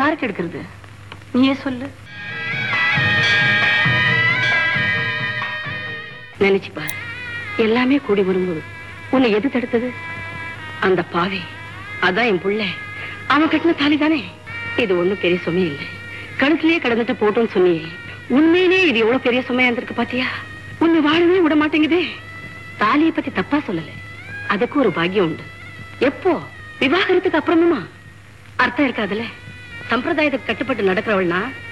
யாருக்கு எடுக்கிறது நீயே சொல்லு நினைச்சு பாரு எல்லாமே கூடி வரும்போது உன்னை எது தடுத்தது அந்த பாவி அதான் என் புள்ள அவன் கட்டின தாலி தானே இது ஒண்ணும் பெரிய சுமை இல்லை கழுத்திலேயே கடந்துட்டு போட்டோம்னு சொன்னியே உண்மையிலே இது எவ்வளவு பெரிய சுமையா இருந்திருக்கு பாத்தியா உன்னை வாழவே விட மாட்டேங்குதே தாலியை பத்தி தப்பா சொல்லல அதுக்கு ஒரு பாக்கியம் உண்டு எப்போ விவாகரத்துக்கு அப்புறமுமா அர்த்தம் இருக்காதுல்ல சம்பிரதாயத்துக்கு கட்டுப்பட்டு நடக்கிறவள்னா